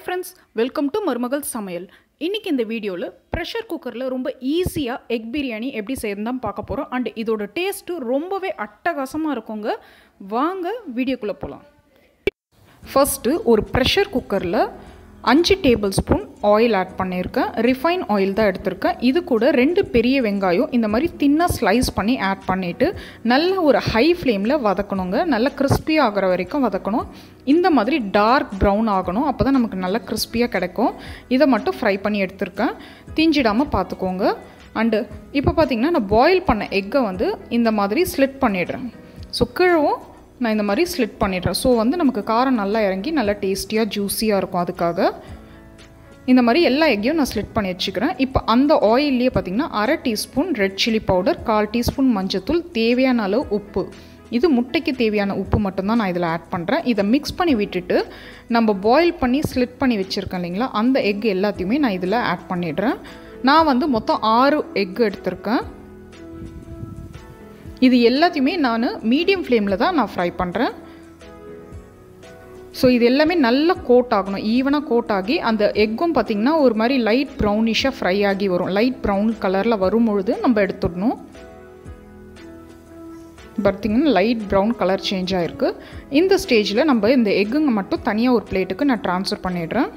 friends welcome to மருமகள் சமையல் இன்றைக்கி இந்த வீடியோவில் ப்ரெஷர் குக்கரில் ரொம்ப ஈஸியாக எக் பிரியாணி எப்படி செய்யணும் தான் பார்க்க போகிறோம் அண்ட் இதோட டேஸ்ட்டு ரொம்பவே அட்டகாசமாக இருக்குங்க வாங்க வீடியோக்குள்ளே போகலாம் ஃபஸ்ட்டு ஒரு ப்ரெஷர் குக்கரில் அஞ்சு டேபிள் ஸ்பூன் ஆயில் ஆட் பண்ணியிருக்கேன் ரிஃபைன் ஆயில் தான் எடுத்திருக்கேன் இது கூட ரெண்டு பெரிய வெங்காயம் இந்த மாதிரி தின்னாக ஸ்லைஸ் பண்ணி ஆட் பண்ணிவிட்டு நல்ல ஒரு ஹை ஃப்ளேமில் வதக்கணுங்க நல்லா கிறிஸ்பி ஆகிற வரைக்கும் வதக்கணும் இந்த மாதிரி டார்க் ப்ரௌன் ஆகணும் அப்போ தான் நமக்கு நல்லா கிறிஸ்பியாக கிடைக்கும் இதை மட்டும் ஃப்ரை பண்ணி எடுத்திருக்கேன் தீஞ்சிடாமல் பார்த்துக்கோங்க அண்டு இப்போ பார்த்திங்கன்னா நான் பாயில் பண்ண எக்கை வந்து இந்த மாதிரி ஸ்லிட் பண்ணிடுறேன் ஸோ கீழவும் நான் இந்த மாதிரி ஸ்லிட் பண்ணிடுறேன் ஸோ வந்து நமக்கு காரம் நல்லா இறங்கி நல்லா டேஸ்டியாக ஜூஸியாக இருக்கும் அதுக்காக இந்த மாதிரி எல்லா எக்கையும் நான் ஸ்லிட் பண்ணி வச்சுக்கிறேன் இப்போ அந்த ஆயில்லையே பார்த்திங்கன்னா அரை டீஸ்பூன் ரெட் சில்லி பவுடர் கால் டீஸ்பூன் மஞ்சத்தூள் தேவையான அளவு உப்பு இது முட்டைக்கு தேவையான உப்பு மட்டும்தான் நான் இதில் ஆட் பண்ணுறேன் இதை மிக்ஸ் பண்ணி விட்டுட்டு நம்ம பாயில் பண்ணி ஸ்லிட் பண்ணி வச்சுருக்கேன் இல்லைங்களா அந்த எக் எல்லாத்தையுமே நான் இதில் ஆட் பண்ணிடுறேன் நான் வந்து மொத்தம் ஆறு எக் எடுத்திருக்கேன் இது எல்லாத்தையுமே நான் மீடியம் ஃப்ளேமில் தான் நான் ஃப்ரை பண்ணுறேன் ஸோ இது எல்லாமே நல்லா கோட் ஆகணும் ஈவனாக கோட் ஆகி அந்த எக்கும் பார்த்திங்கன்னா ஒரு மாதிரி லைட் ப்ரௌனிஷாக ஃப்ரை ஆகி வரும் லைட் ப்ரௌன் கலரில் வரும் பொழுது நம்ம எடுத்துடணும் பார்த்திங்கன்னா லைட் ப்ரௌன் கலர் சேஞ்ச் ஆகிருக்கு இந்த ஸ்டேஜில் நம்ம இந்த எக்குங்க மட்டும் தனியாக ஒரு பிளேட்டுக்கு நான் ட்ரான்ஸ்ஃபர் பண்ணிடுறேன்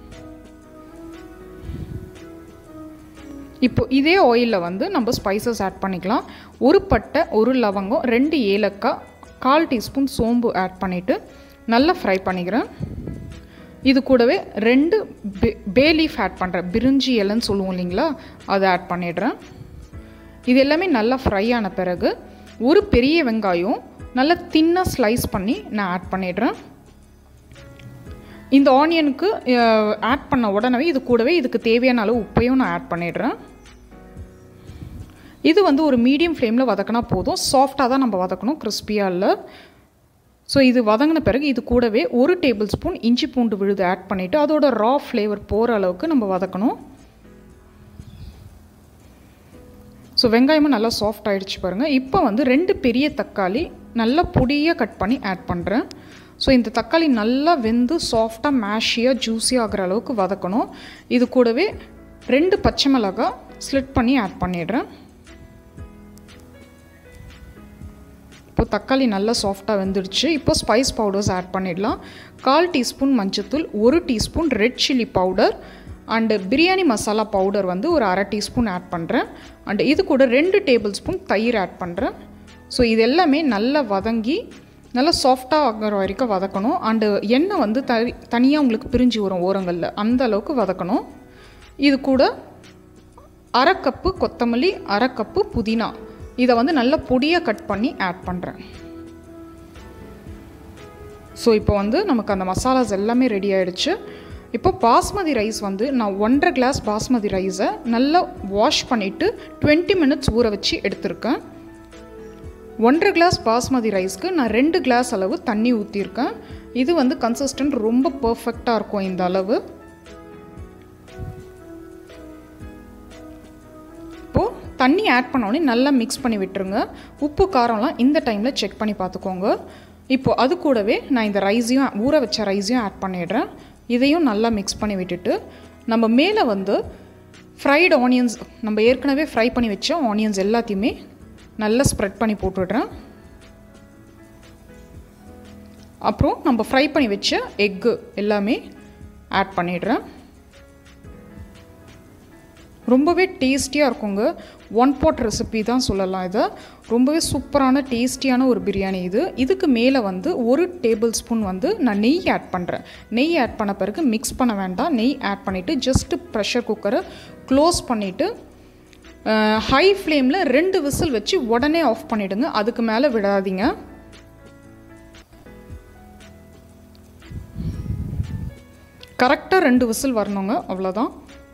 இப்போ இதே ஆயிலில் வந்து நம்ம ஸ்பைசஸ் ஆட் பண்ணிக்கலாம் ஒரு பட்டை ஒரு லவங்கம் ரெண்டு ஏலக்காய் கால் டீஸ்பூன் சோம்பு ஆட் பண்ணிவிட்டு நல்லா ஃப்ரை பண்ணிக்கிறேன் இது கூடவே ரெண்டு பே பே லீஃப் ஆட் பண்ணுறேன் பிரிஞ்சி இலைன்னு சொல்லுவோம் இல்லைங்களா அதை ஆட் பண்ணிடுறேன் இது எல்லாமே நல்லா ஃப்ரை ஆன பிறகு ஒரு பெரிய வெங்காயம் நல்லா தின்னாக ஸ்லைஸ் பண்ணி நான் ஆட் பண்ணிடுறேன் இந்த ஆனியனுக்கு ஆட் பண்ண உடனே இது கூடவே இதுக்கு தேவையான அளவு உப்பையும் நான் ஆட் பண்ணிடுறேன் இது வந்து ஒரு மீடியம் ஃப்ளேமில் வதக்கினா போதும் சாஃப்டாக தான் நம்ம வதக்கணும் கிறிஸ்பியாக இல்லை ஸோ இது வதங்கின பிறகு இது கூடவே ஒரு டேபிள் ஸ்பூன் இஞ்சி பூண்டு விழுது ஆட் பண்ணிவிட்டு அதோட ரா ஃப்ளேவர் போகிற அளவுக்கு நம்ம வதக்கணும் ஸோ வெங்காயமும் நல்லா சாஃப்ட் ஆகிடுச்சு பாருங்கள் இப்போ வந்து ரெண்டு பெரிய தக்காளி நல்லா பொடியாக கட் பண்ணி ஆட் பண்ணுறேன் ஸோ இந்த தக்காளி நல்லா வெந்து சாஃப்டாக மேஷியாக ஜூஸியாக ஆகிற அளவுக்கு வதக்கணும் இது கூடவே ரெண்டு பச்சை மிளகாய் ஸ்லிட் பண்ணி ஆட் பண்ணிடுறேன் இப்போ தக்காளி நல்லா சாஃப்டாக வெந்துடுச்சு இப்போ ஸ்பைஸ் பவுடர்ஸ் ஆட் பண்ணிடலாம் கால் டீஸ்பூன் மஞ்சத்தூள் ஒரு teaspoon red chilli powder and biryani masala powder வந்து ஒரு அரை டீஸ்பூன் ஆட் பண்ணுறேன் அண்டு இது கூட ரெண்டு டேபிள் ஸ்பூன் தயிர் ஆட் பண்ணுறேன் ஸோ இது எல்லாமே நல்லா வதங்கி நல்லா சாஃப்டாக ஆகிற வரைக்கும் வதக்கணும் அண்டு எண்ணெய் வந்து தனி தனியாக உங்களுக்கு பிரிஞ்சு வரும் ஓரங்களில் அந்த அளவுக்கு வதக்கணும் இது கூட அரை கப்பு கொத்தமல்லி அரை கப்பு புதினா இதை வந்து நல்லா பொடியாக கட் பண்ணி ஆட் பண்ணுறேன் ஸோ இப்போ வந்து நமக்கு அந்த மசாலாஸ் எல்லாமே ரெடி ஆகிடுச்சு இப்போ பாஸ்மதி ரைஸ் வந்து நான் ஒன்றரை கிளாஸ் பாஸ்மதி ரைஸை நல்லா வாஷ் பண்ணிவிட்டு டுவெண்ட்டி மினிட்ஸ் ஊற வச்சு எடுத்திருக்கேன் ஒன்றரை கிளாஸ் பாஸ்மதி ரைஸ்க்கு நான் ரெண்டு கிளாஸ் அளவு தண்ணி ஊற்றிருக்கேன் இது வந்து கன்சிஸ்டன்ட் ரொம்ப பர்ஃபெக்டாக இருக்கும் இந்த அளவு இப்போது தண்ணி ஆட் பண்ணோடனே நல்லா மிக்ஸ் பண்ணி விட்டுருங்க உப்பு காரம்லாம் இந்த டைமில் செக் பண்ணி பார்த்துக்கோங்க இப்போது அது கூடவே நான் இந்த ரைஸையும் ஊற வச்ச ரைஸையும் ஆட் பண்ணிடுறேன் இதையும் நல்லா மிக்ஸ் பண்ணி விட்டுட்டு நம்ம மேலே வந்து ஃப்ரைடு ஆனியன்ஸ் நம்ம ஏற்கனவே ஃப்ரை பண்ணி வச்ச ஆனியன்ஸ் எல்லாத்தையுமே நல்லா ஸ்ப்ரெட் பண்ணி போட்டுடுறேன் அப்புறம் நம்ம ஃப்ரை பண்ணி வச்ச எக்கு எல்லாமே ஆட் பண்ணிடுறேன் ரொம்பவே டேஸ்டியாக இருக்குங்க ஒன் பாட் ரெசிபி தான் சொல்லலாம் இதை ரொம்பவே சூப்பரான டேஸ்டியான ஒரு பிரியாணி இது இதுக்கு மேலே வந்து ஒரு டேபிள் ஸ்பூன் வந்து நான் நெய் ஆட் பண்ணுறேன் நெய் ஆட் பண்ண பிறகு மிக்ஸ் பண்ண வேண்டாம் நெய் ஆட் பண்ணிவிட்டு ஜஸ்ட்டு ப்ரெஷர் குக்கரை க்ளோஸ் பண்ணிவிட்டு ஹை ஃப்ளேமில் ரெண்டு விசில் வச்சு உடனே ஆஃப் பண்ணிவிடுங்க அதுக்கு மேலே விடாதீங்க கரெக்டாக ரெண்டு விசில் வரணுங்க அவ்வளோதான்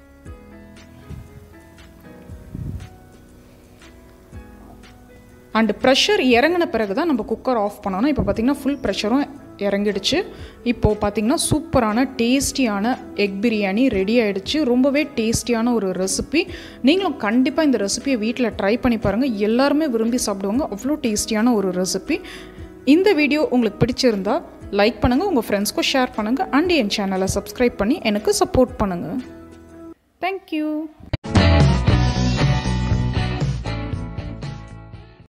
அண்டு ப்ரெஷர் இறங்கின பிறகு தான் நம்ம குக்கர் ஆஃப் பண்ணணும் இப்போ பார்த்திங்கன்னா ஃபுல் ப்ரெஷரும் இறங்கிடுச்சு இப்போது பார்த்திங்கன்னா சூப்பரான டேஸ்டியான எக் பிரியாணி ரெடி ஆகிடுச்சு ரொம்பவே டேஸ்டியான ஒரு ரெசிபி நீங்களும் கண்டிப்பாக இந்த ரெசிபியை வீட்டில் ட்ரை பண்ணி பாருங்கள் எல்லாருமே விரும்பி சாப்பிடுவாங்க அவ்வளோ டேஸ்டியான ஒரு ரெசிபி இந்த வீடியோ உங்களுக்கு பிடிச்சிருந்தா லைக் பண்ணுங்கள் உங்கள் ஃப்ரெண்ட்ஸ்க்கும் ஷேர் பண்ணுங்கள் அண்ட் என் சேனலை சப்ஸ்கிரைப் பண்ணி எனக்கு சப்போர்ட் பண்ணுங்கள் தேங்க்யூ